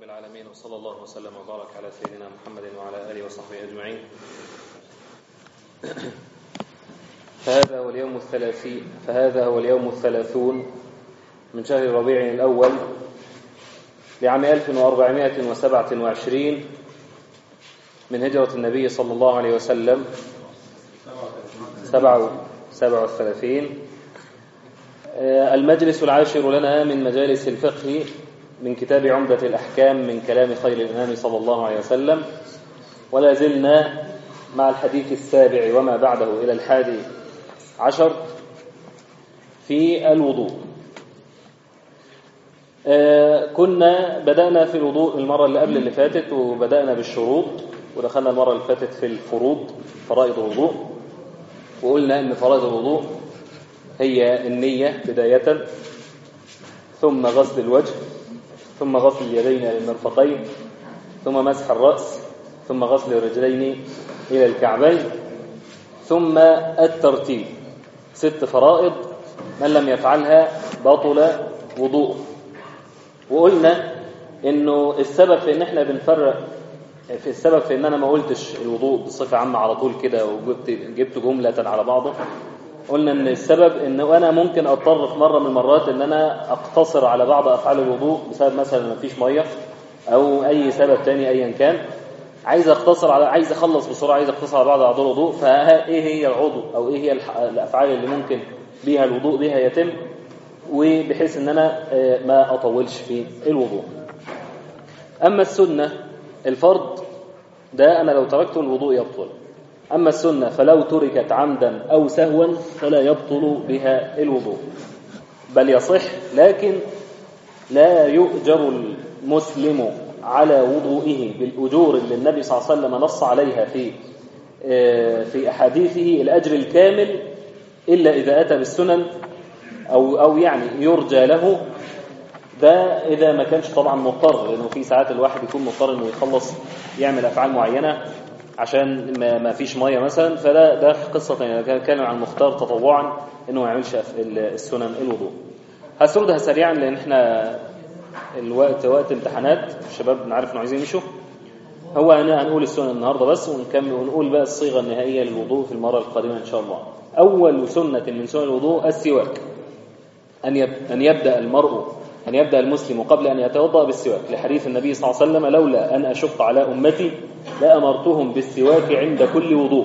العالمين وصلى الله وسلم وبارك على سيدنا محمد وعلى آله وصحبه أجمعين فهذا هو اليوم الثلاثين فهذا هو اليوم الثلاثون من شهر ربيع الأول لعام 1427 من هجرة النبي صلى الله عليه وسلم سبعة سبعة وثلاثين المجلس العاشر لنا من مجالس الفقه من كتاب عمدة الأحكام من كلام خير الإمام صلى الله عليه وسلم ولا زلنا مع الحديث السابع وما بعده إلى الحادي عشر في الوضوء كنا بدأنا في الوضوء المرة اللي قبل اللي فاتت وبدأنا بالشروط ودخلنا المرة اللي فاتت في الفروض فرائض الوضوء وقلنا أن فرائض الوضوء هي النية بداية ثم غسل الوجه ثم غسل اليدين إلى المرفقين ثم مسح الرأس ثم غسل الرجلين إلى الكعبين ثم الترتيب ست فرائض من لم يفعلها بطل وضوء وقلنا انه السبب في ان احنا بنفرق في السبب في ان انا ما قلتش الوضوء بصفه عامه على طول كده وجبت جبت جمله على بعضه قلنا ان السبب ان انا ممكن اضطر في مره من المرات ان انا اقتصر على بعض افعال الوضوء بسبب مثلا ما فيش ميه او اي سبب تاني ايا كان عايز اقتصر على عايز اخلص بسرعه عايز اقتصر على بعض اعضاء الوضوء فايه هي العضو او ايه هي الافعال اللي ممكن بيها الوضوء بها يتم وبحيث ان انا ما اطولش في الوضوء اما السنه الفرض ده انا لو تركته الوضوء يبطل أما السنة فلو تركت عمدا أو سهوا فلا يبطل بها الوضوء بل يصح لكن لا يؤجر المسلم على وضوئه بالأجور اللي النبي صلى الله عليه وسلم نص عليها في في أحاديثه الأجر الكامل إلا إذا أتى بالسنن أو أو يعني يرجى له ده إذا ما كانش طبعا مضطر لأنه في ساعات الواحد يكون مضطر إنه يخلص يعمل أفعال معينة عشان ما, ما فيش ميه مثلا فده ده قصه ثانيه كان عن المختار تطوعا انه ما يعملش السنن الوضوء هسردها سريعا لان احنا الوقت وقت امتحانات الشباب نعرف انه عايزين يمشوا هو انا هنقول السنن النهارده بس ونكمل ونقول بقى الصيغه النهائيه للوضوء في المره القادمه ان شاء الله اول سنه من سنن الوضوء السواك ان ان يبدا المرء أن يبدأ المسلم قبل أن يتوضأ بالسواك لحديث النبي صلى الله عليه وسلم لولا أن أشق على أمتي لأمرتهم بالسواك عند كل وضوء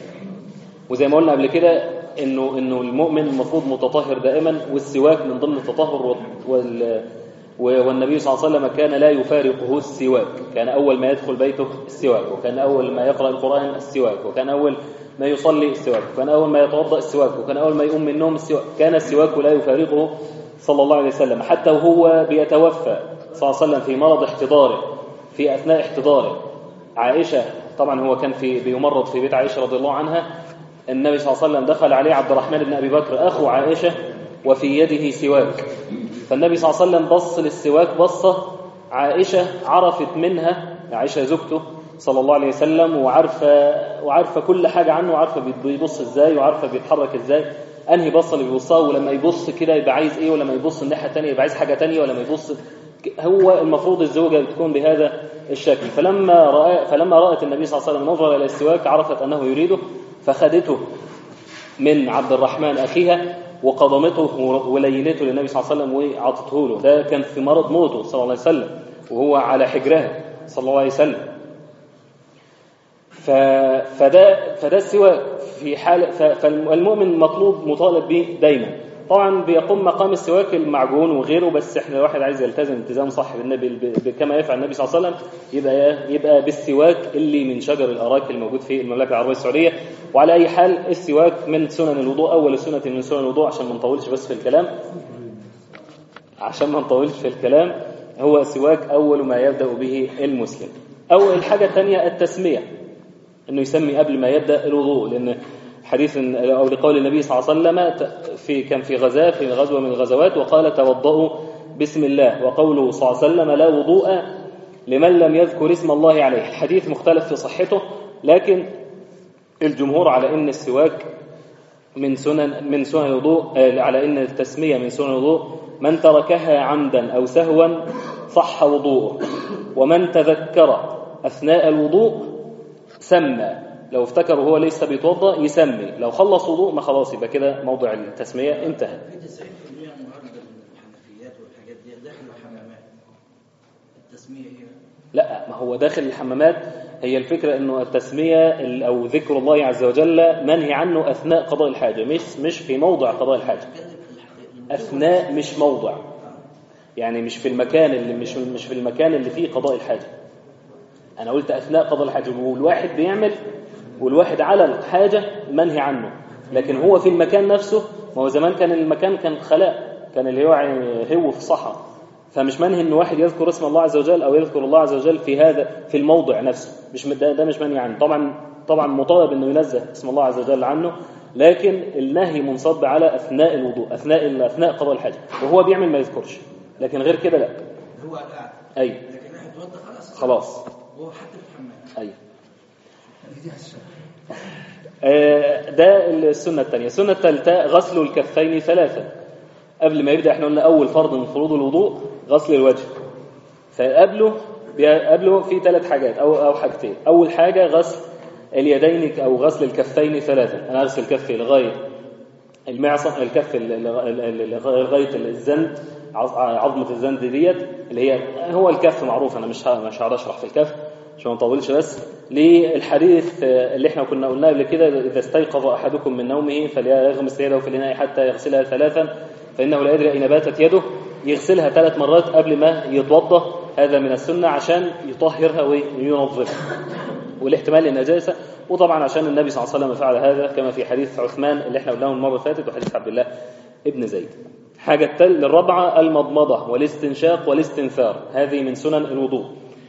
وزي ما قلنا قبل كده إنه, إنه المؤمن المفروض متطهر دائما والسواك من ضمن التطهر وال والنبي صلى الله عليه وسلم كان لا يفارقه السواك كان أول ما يدخل بيته السواك وكان أول ما يقرأ القرآن السواك وكان أول ما يصلي السواك وكان أول ما يتوضأ السواك وكان أول ما يقوم من النوم السواك كان السواك لا يفارقه صلى الله عليه وسلم حتى وهو بيتوفى صلى الله عليه وسلم في مرض احتضاره في أثناء احتضاره عائشة طبعا هو كان في بيمرض في بيت عائشة رضي الله عنها النبي صلى الله عليه وسلم دخل عليه عبد الرحمن بن أبي بكر أخو عائشة وفي يده سواك فالنبي صلى الله عليه وسلم بص للسواك بصة عائشة عرفت منها عائشة زوجته صلى الله عليه وسلم وعارفة وعارفة كل حاجة عنه وعارفة بيبص ازاي وعارفة بيتحرك ازاي انهي بصه اللي بيبصها ولما يبص كده يبقى عايز ايه ولما يبص الناحيه الثانيه يبقى عايز حاجه ثانيه ولما يبص هو المفروض الزوجه بتكون بهذا الشكل فلما رأى فلما رأت النبي صلى الله عليه وسلم نظر الى السواك عرفت انه يريده فخدته من عبد الرحمن اخيها وقضمته ولينته للنبي صلى الله عليه وسلم وعطته له ده كان في مرض موته صلى الله عليه وسلم وهو على حجرها صلى الله عليه وسلم فده فده السواك في حال فالمؤمن مطلوب مطالب به دايما طبعا بيقوم مقام السواك المعجون وغيره بس احنا الواحد عايز يلتزم التزام صح بالنبي كما يفعل النبي صلى الله عليه وسلم يبقى يبقى بالسواك اللي من شجر الاراك الموجود في المملكه العربيه السعوديه وعلى اي حال السواك من سنن الوضوء اول سنه من سنن الوضوء عشان ما نطولش بس في الكلام عشان ما نطولش في الكلام هو السواك اول ما يبدا به المسلم اول حاجه ثانيه التسميه انه يسمي قبل ما يبدا الوضوء لان حديث او لقول النبي صلى الله عليه وسلم في كان في غزاه في غزوه من الغزوات وقال توضؤوا بسم الله وقوله صلى الله عليه وسلم لا وضوء لمن لم يذكر اسم الله عليه الحديث مختلف في صحته لكن الجمهور على ان السواك من سنن من سنن الوضوء آه، على ان التسميه من سنن الوضوء من تركها عمدا او سهوا صح وضوءه ومن تذكر اثناء الوضوء سمى لو افتكر وهو لسه بيتوضا يسمي لو خلص وضوء ما خلاص يبقى كده موضع التسميه انتهى في 90% من معارض الحنفيات والحاجات دي داخل الحمامات التسمية ايه؟ لا ما هو داخل الحمامات هي الفكرة انه التسمية ال- او ذكر الله عز وجل منهي عنه اثناء قضاء الحاجة مش مش في موضع قضاء الحاجة اتكلم في الح- اثناء مش موضع يعني مش في المكان اللي مش مش في المكان اللي فيه قضاء الحاجة انا قلت اثناء قضاء الحاجة والواحد بيعمل والواحد على الحاجة منهي عنه لكن هو في المكان نفسه ما هو زمان كان المكان كان خلاء كان اللي هو يعني هو في صحراء فمش منهي ان واحد يذكر اسم الله عز وجل او يذكر الله عز وجل في هذا في الموضع نفسه مش ده, ده مش منهي عنه طبعا طبعا مطالب انه ينزه اسم الله عز وجل عنه لكن النهي منصب على اثناء الوضوء اثناء اثناء قضاء الحاجه وهو بيعمل ما يذكرش لكن غير كده لا هو قاعد اي لكن راح يتوضى خلاص خلاص وهو حتى في الحمام اي آه، ده السنة الثانية السنة الثالثة غسل الكفين ثلاثة قبل ما يبدأ احنا قلنا أول فرض من فروض الوضوء غسل الوجه فقبله بي- قبله في ثلاث حاجات أو أو حاجتين أول حاجة غسل اليدين أو غسل الكفين ثلاثة أنا أغسل كفي لغاية المعصم الكف ال- ال- ال- ال- لغاية الزند عظ- عظمة الزند ديت اللي هي هو الكف معروف أنا مش ه- مش هقعد أشرح في الكف عشان ما نطولش بس للحديث آه، اللي احنا كنا قلناه قبل كده إذا استيقظ أحدكم من نومه فليغمس يده في الإناء حتى يغسلها ثلاثا فإنه لا يدري أين باتت يده يغسلها ثلاث مرات قبل ما يتوضأ هذا من السنة عشان يطهرها وينظفها والاحتمال النجاسة وطبعا عشان النبي صلى الله عليه وسلم فعل هذا كما في حديث عثمان اللي احنا قلناه المرة اللي فاتت وحديث عبد الله ابن زيد حاجة التل الرابعة المضمضة والاستنشاق والاستنثار هذه من سنن الوضوء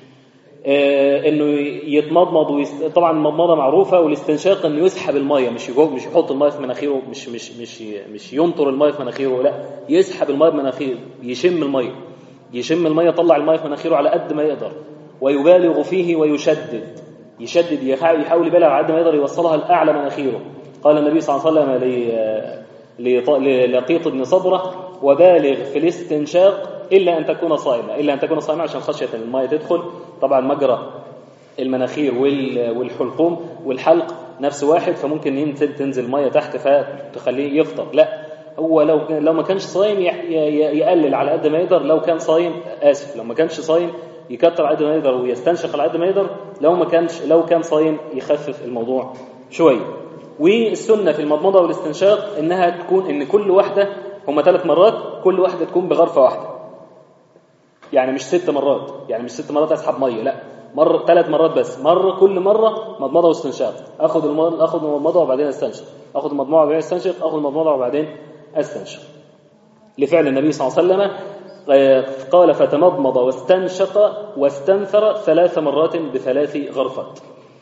آه انه يتمضمض ويست... طبعا المضمضه معروفه والاستنشاق انه يسحب الميه مش يجو مش يحط الميه في مناخيره مش مش مش مش ينطر الميه في مناخيره لا يسحب الميه في مناخيره يشم الميه يشم الميه يطلع الميه في مناخيره على قد ما يقدر ويبالغ فيه ويشدد يشدد يحاول يحاول يبالغ على قد ما يقدر يوصلها لاعلى مناخيره قال النبي صلى الله عليه وسلم ل- لط- للقيط بن صبره وبالغ في الاستنشاق الا ان تكون صائمه الا ان تكون صائمه عشان خشيه ان الميه تدخل طبعا مجرى المناخير وال- والحلقوم والحلق نفس واحد فممكن ينزل تنزل ميه تحت فتخليه يفطر لا هو لو لو ما كانش صايم يح- ي- ي- يقلل على قد ما يقدر لو كان صايم اسف لو ما كانش صايم يكتر على قد ما يقدر ويستنشق على قد ما يقدر لو ما كانش لو كان صايم يخفف الموضوع شويه والسنه في المضمضه والاستنشاق انها تكون ان كل واحده هم ثلاث مرات كل واحده تكون بغرفه واحده يعني مش ست مرات يعني مش ست مرات اسحب ميه لا مره ثلاث مرات بس مره كل مره مضمضه واستنشاق اخد المضمضه اخد المضمضه وبعدين استنشق اخد المضمضه وبعدين استنشق اخد المضمضه وبعدين استنشق لفعل النبي صلى الله عليه وسلم آه، قال فتمضمض واستنشق واستنثر ثلاث مرات بثلاث غرفات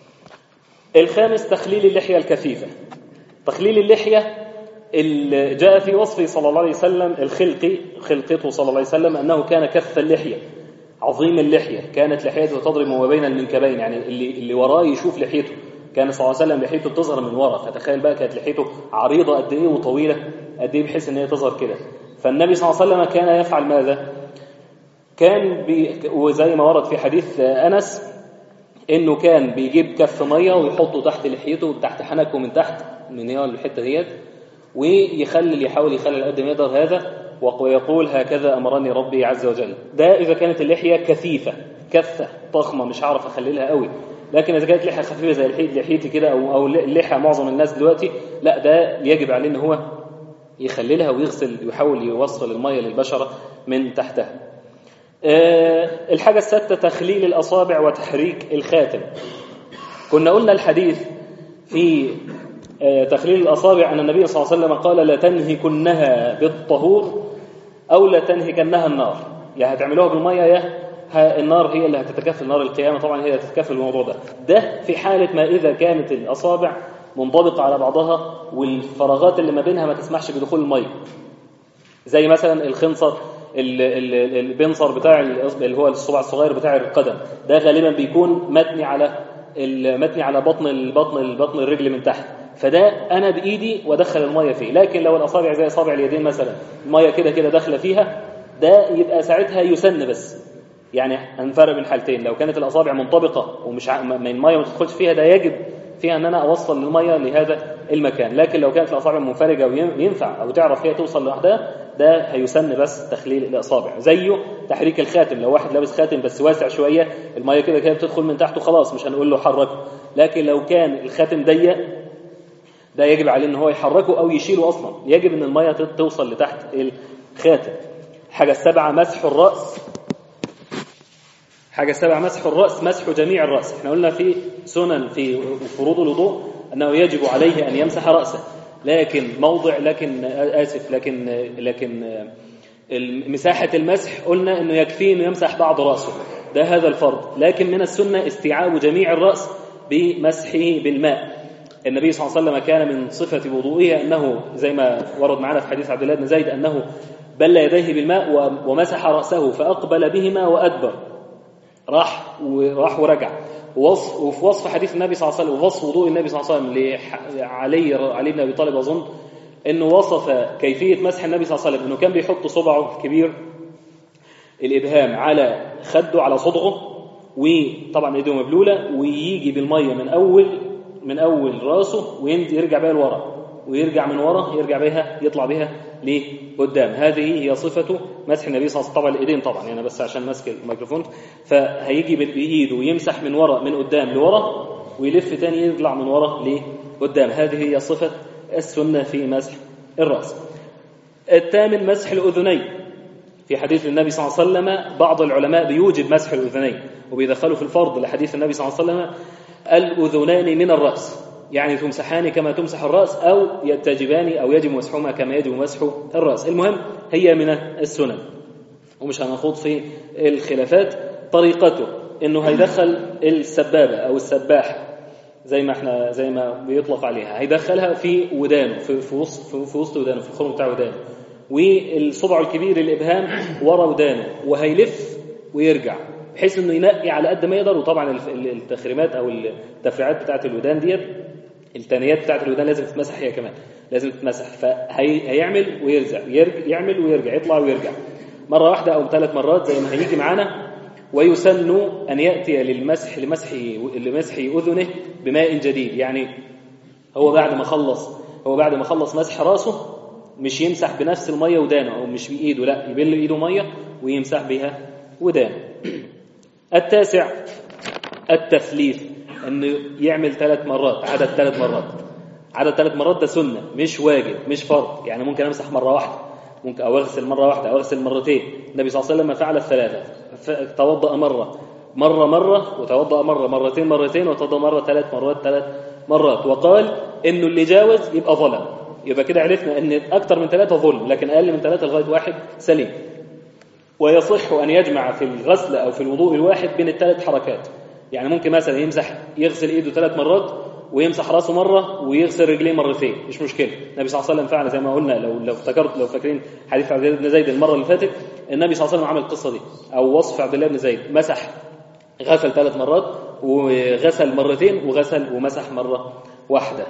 الخامس تخليل اللحية الكثيفة تخليل اللحية اللي جاء في وصفه صلى الله عليه وسلم الخلقي خلقته صلى الله عليه وسلم أنه كان كث اللحية عظيم اللحية كانت لحيته تضرب ما بين المنكبين يعني اللي, اللي وراه يشوف لحيته كان صلى الله عليه وسلم لحيته بتظهر من ورا فتخيل بقى كانت لحيته عريضة قد ايه وطويلة قد ايه بحيث ان هي تظهر كده فالنبي صلى الله عليه وسلم كان يفعل ماذا كان بي وزي ما ورد في حديث أنس انه كان بيجيب كف ميه ويحطه تحت لحيته تحت حنكه من تحت من هي الحته ديت ويخلل يحاول يخلل قد ما يقدر هذا ويقول هكذا امرني ربي عز وجل ده اذا كانت اللحيه كثيفه كثه ضخمه مش هعرف اخللها قوي لكن اذا كانت لحيه خفيفه زي لحيه لحيتي كده او او اللحيه معظم الناس دلوقتي لا ده يجب عليه ان هو يخللها ويغسل يحاول يوصل الميه للبشره من تحتها آه، الحاجة السادسة تخليل الأصابع وتحريك الخاتم كنا قلنا الحديث في آه، تخليل الأصابع أن النبي صلى الله عليه وسلم قال لا تنهكنها بالطهور أو لا تنهكنها النار يا هتعملوها بالمية يا ه- النار هي اللي هتتكفل نار القيامة طبعا هي اللي هتتكفل الموضوع ده ده في حالة ما إذا كانت الأصابع منطبقة على بعضها والفراغات اللي ما بينها ما تسمحش بدخول المية زي مثلا الخنصر ال- ال- البنصر بتاع الإصبع اللي هو الصبع الصغير بتاع القدم ده غالبا بيكون متني على ال- متني على بطن البطن البطن الرجل من تحت فده انا بايدي وادخل الميه فيه لكن لو الاصابع زي اصابع اليدين مثلا الميه كده كده داخله فيها ده يبقى ساعتها يسن بس يعني هنفرق بين حالتين لو كانت الاصابع منطبقه ومش ع... ما- الميه ما تدخلش فيها ده يجب فيها ان انا اوصل الميه لهذا المكان لكن لو كانت الاصابع منفرجه وينفع او تعرف هي توصل لوحدها ده هيسن بس تخليل الاصابع زيه تحريك الخاتم لو واحد لابس خاتم بس واسع شويه الميه كده كده بتدخل من تحته خلاص مش هنقول له حركه لكن لو كان الخاتم ضيق ده يجب عليه ان هو يحركه او يشيله اصلا يجب ان الميه تت- توصل لتحت الخاتم حاجه السبعه مسح الراس حاجه السبعه مسح الراس مسح جميع الراس احنا قلنا في سنن في فروض الوضوء انه يجب عليه ان يمسح راسه لكن موضع لكن اسف لكن لكن مساحه المسح قلنا انه يكفيه انه يمسح بعض راسه ده هذا الفرض لكن من السنه استيعاب جميع الراس بمسحه بالماء النبي صلى الله عليه وسلم كان من صفة وضوئه أنه زي ما ورد معنا في حديث عبد الله بن زيد أنه بل يديه بالماء و- ومسح رأسه فأقبل بهما وأدبر راح وراح ورجع ووصف وفي وصف حديث النبي صلى الله عليه وسلم ووصف وضوء النبي صلى الله عليه وسلم لعلي علي بن ابي طالب اظن انه وصف كيفيه مسح النبي صلى الله عليه وسلم انه كان بيحط صبعه الكبير الابهام على خده على صدغه وطبعا ايده مبلوله ويجي بالميه من اول من اول راسه ويرجع بيها لورا ويرجع من ورا يرجع بها يطلع بها لقدام هذه هي صفة مسح النبي صلى الله عليه وسلم طبعا الايدين طبعا يعني بس عشان ماسك الميكروفون فهيجي بايده ويمسح من ورا من قدام لورا ويلف تاني يطلع من ورا لقدام هذه هي صفة السنة في مسح الرأس الثامن مسح الأذنين في حديث النبي صلى الله عليه وسلم بعض العلماء بيوجب مسح الأذنين وبيدخلوا في الفرض لحديث النبي صلى الله عليه وسلم الأذنان من الرأس يعني تمسحان كما تمسح الرأس أو يتجبان أو يجب مسحهما كما يجب مسح الرأس المهم هي من السنن ومش هنخوض في الخلافات طريقته انه هيدخل السبابة او السباحة زي ما احنا زي ما بيطلق عليها هيدخلها في ودانه في في وسط في وسط ودانه في الخرم بتاع ودانه والصبع الكبير الابهام ورا ودانه وهيلف ويرجع بحيث انه ينقي على قد ما يقدر وطبعا التخريمات او التفريعات بتاعت الودان ديت التانيات بتاعت الودان لازم تتمسح هي كمان لازم تتمسح فهيعمل ويرجع يعمل ويرجع يطلع ويرجع مرة واحدة أو ثلاث مرات زي ما هيجي معانا ويسن أن يأتي للمسح لمسح لمسح أذنه بماء جديد يعني هو بعد ما خلص هو بعد ما خلص مسح راسه مش يمسح بنفس المية ودانه أو مش بإيده لا يبل إيده مية ويمسح بها ودانه التاسع التثليث أنه يعمل ثلاث مرات عدد ثلاث مرات عدد ثلاث مرات ده سنة مش واجب مش فرض يعني ممكن أمسح مرة واحدة ممكن أو أغسل مرة واحدة أو أغسل مرتين النبي صلى الله عليه وسلم فعل الثلاثة توضأ مرة مرة مرة وتوضأ مرة مرتين مرتين وتوضأ مرة ثلاث مرات ثلاث مرات وقال إنه اللي جاوز يبقى ظلم يبقى كده عرفنا إن أكثر من ثلاثة ظلم لكن أقل من ثلاثة لغاية واحد سليم ويصح أن يجمع في الغسل أو في الوضوء الواحد بين الثلاث حركات يعني ممكن مثلا يمسح يغسل إيده ثلاث مرات ويمسح راسه مرة ويغسل رجليه مرتين مش مشكلة النبي صلى الله عليه وسلم فعل زي ما قلنا لو لو افتكرت لو فاكرين حديث عبد الله بن زيد المرة اللي فاتت النبي صلى الله عليه وسلم عمل القصة دي أو وصف عبد الله بن زيد مسح غسل ثلاث مرات وغسل مرتين وغسل ومسح مرة واحدة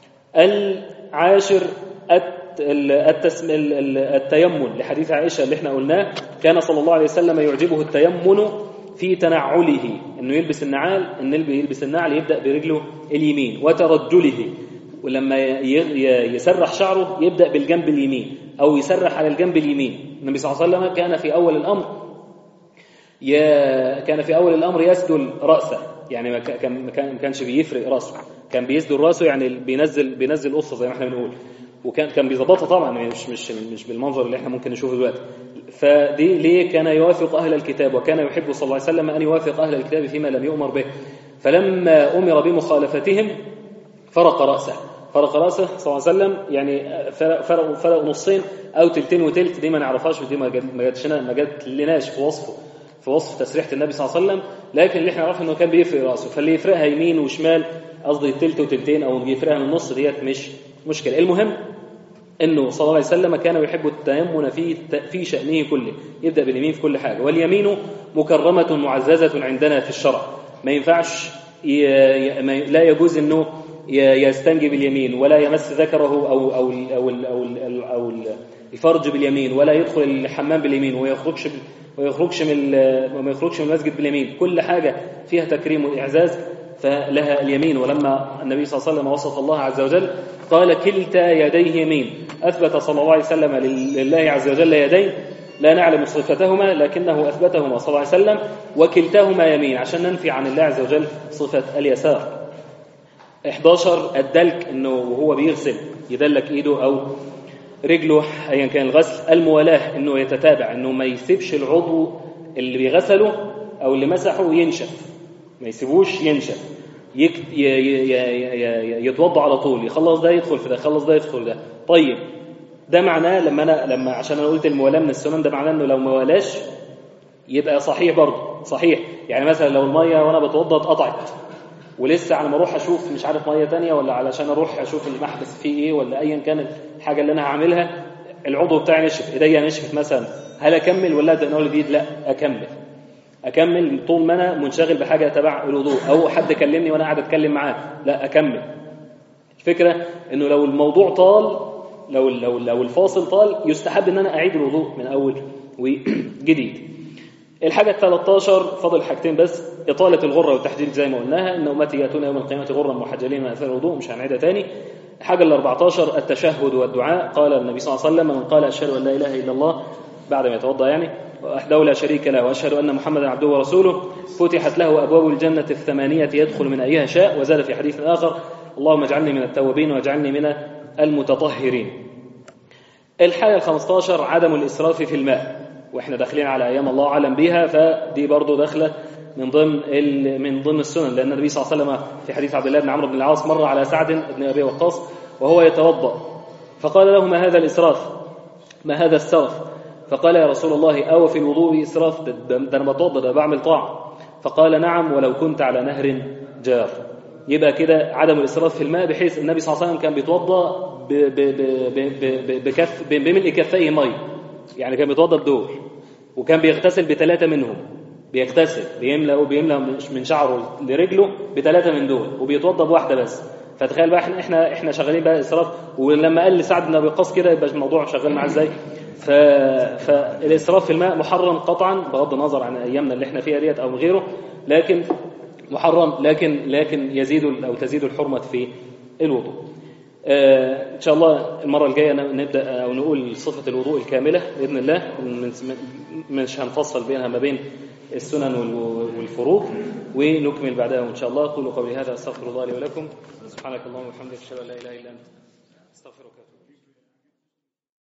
العاشر التسم... التيمن لحديث عائشة اللي احنا قلناه كان صلى الله عليه وسلم يعجبه التيمن في تنعله انه يلبس النعال ان يلبس النعل يبدا برجله اليمين وترجله ولما يسرح شعره يبدا بالجنب اليمين او يسرح على الجنب اليمين النبي صلى الله عليه وسلم كان في اول الامر كان في اول الامر يسدل راسه يعني ما كان ما كانش بيفرق راسه كان بيسدل راسه يعني بينزل بينزل قصه زي ما احنا بنقول وكان كان بيظبطها طبعا مش مش مش بالمنظر اللي احنا ممكن نشوفه دلوقتي فدي ليه كان يوافق اهل الكتاب وكان يحب صلى الله عليه وسلم ان يوافق اهل الكتاب فيما لم يؤمر به فلما امر بمخالفتهم فرق راسه فرق راسه صلى الله عليه وسلم يعني فرق فرق نصين او تلتين وتلت دي ما نعرفهاش ودي ما جاتش ما جات لناش في وصفه في وصف تسريحه النبي صلى الله عليه وسلم لكن اللي احنا نعرفه انه كان بيفرق راسه فاللي يفرقها يمين وشمال قصدي تلت وتلتين او يفرقها من النص ديت مش مشكله المهم انه صلى الله عليه وسلم كان يحب التيمن في في شانه كله يبدا باليمين في كل حاجه واليمين مكرمه معززه عندنا في الشرع ما ينفعش ي... لا يجوز انه ي- يستنجي باليمين ولا يمس ذكره او او ال- او ال- او ال- او ال- الفرج باليمين ولا يدخل الحمام باليمين وما يخرجش بال- وما يخرجش من ال- وما يخرجش من المسجد باليمين كل حاجه فيها تكريم واعزاز فلها اليمين ولما النبي صلى الله عليه وسلم وصف الله عز وجل قال كلتا يديه يمين اثبت صلى الله عليه وسلم لل- لله عز وجل يدين لا نعلم صفتهما لكنه اثبتهما صلى الله عليه وسلم وكلتاهما يمين عشان ننفي عن الله عز وجل صفه اليسار 11 الدلك انه وهو بيغسل يدلك ايده او رجله ايا كان الغسل الموالاه انه يتتابع انه ما يسيبش العضو اللي بيغسله او اللي مسحه ينشف ما يسيبوش ينشف يك... ي... ي... ي... ي... يتوضا على طول يخلص ده يدخل في ده يخلص ده يدخل ده طيب ده معناه لما انا لما عشان انا قلت الموالاه من السنن ده معناه انه لو ما والاش يبقى صحيح برضه صحيح يعني مثلا لو الميه وانا بتوضا اتقطعت ولسه على ما اروح اشوف مش عارف ميه تانية ولا علشان اروح اشوف المحبس فيه ايه ولا ايا كان الحاجه اللي انا هعملها العضو بتاعي نشف ايديا نشفت مثلا هل اكمل ولا ابدا من اول جديد لا اكمل اكمل طول ما انا منشغل بحاجه تبع الوضوء او حد كلمني وانا قاعد اتكلم معاه لا اكمل الفكره انه لو الموضوع طال لو لو لو الفاصل طال يستحب ان انا اعيد الوضوء من اول وجديد الحاجة ال 13 فاضل حاجتين بس إطالة الغرة والتحديد زي ما قلناها إن أمتي يأتون يوم القيامة غرا محجلين من أثار الوضوء مش هنعيدها تاني الحاجة ال 14 التشهد والدعاء قال النبي صلى الله عليه وسلم من قال أشهد أن لا إله إلا الله بعد ما يتوضأ يعني وحده لا شريك له وأشهد أن محمدا عبده ورسوله فتحت له أبواب الجنة الثمانية يدخل من أيها شاء وزاد في حديث آخر اللهم اجعلني من التوابين واجعلني من المتطهرين الحاجة ال 15 عدم الإسراف في الماء واحنا داخلين على ايام الله اعلم بها فدي برضو داخله من ضمن ال- من ضمن السنن لان النبي صلى الله عليه وسلم في حديث عبد الله بن عمرو بن العاص مر على سعد بن ابي وقاص وهو يتوضا فقال له ما هذا الاسراف ما هذا السرف فقال يا رسول الله او في الوضوء اسراف ده, ده, ده انا بتوضا ده بعمل طاعه فقال نعم ولو كنت على نهر جار يبقى كده عدم الاسراف في الماء بحيث النبي صلى الله عليه وسلم كان بيتوضا ب- ب- ب- ب- ب- بكف بملء كفيه ميه يعني كان بيتوضا بدور وكان بيغتسل بثلاثه منهم بيغتسل بيملى وبيملى مش من شعره لرجله بثلاثه من دول وبيتوضا بواحده بس فتخيل بقى احنا احنا احنا شغالين بقى اسراف ولما قال لسعد بن ابي وقاص كده يبقى الموضوع شغال معاه ازاي ف... فالاسراف في الماء محرم قطعا بغض النظر عن ايامنا اللي احنا فيها ديت او غيره لكن محرم لكن لكن يزيد او تزيد الحرمه في الوضوء آه، ان شاء الله المره الجايه ن- نبدا او نقول صفه الوضوء الكامله باذن الله من- مش هنفصل بينها ما بين السنن وال- والفروض ونكمل بعدها ان شاء الله اقول قولي هذا استغفر الله لي ولكم سبحانك اللهم وبحمدك اشهد ان لا اله الا انت استغفرك واتوب إليك.